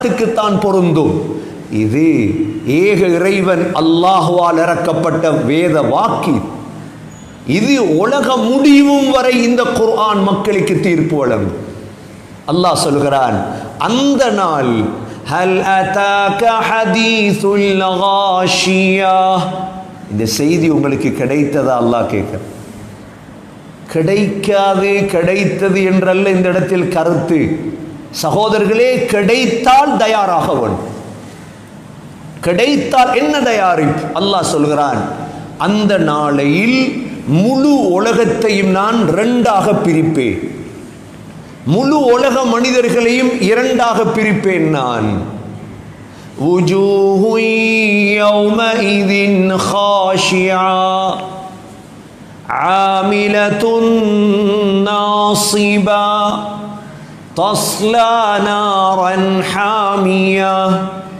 தான் பொருந்தும் இது ஏக இறைவன் அல்லாஹுவால் இறக்கப்பட்ட வேத வாக்கி இது உலக முடிவும் வரை இந்த குர்ஆன் மக்களுக்கு தீர்ப்பு வழங்கும் அல்லாஹ் சொல்கிறான் அந்த நாள் ஹல் அதாக ஹதீசுல் காஷியா இந்த செய்தி உங்களுக்கு கிடைத்ததா அல்லாஹ் கேட்க கிடைக்காது கிடைத்தது என்றல்ல இந்த இடத்தில் கருத்து சகோதரர்களே கிடைத்தால் தயாராக வேண்டும் கிடைத்தால் என்ன தயாரிப்பு அல்லாஹ் சொல்கிறான் அந்த நாளையில் முழு உலகத்தையும் நான் ரெண்டாக பிரிப்பேன் முழு உலக மனிதர்களையும் இரண்டாக பிரிப்பேன் நான் وجوه يومئذ خاشعة عاملة ناصبة تصلى نارا حامية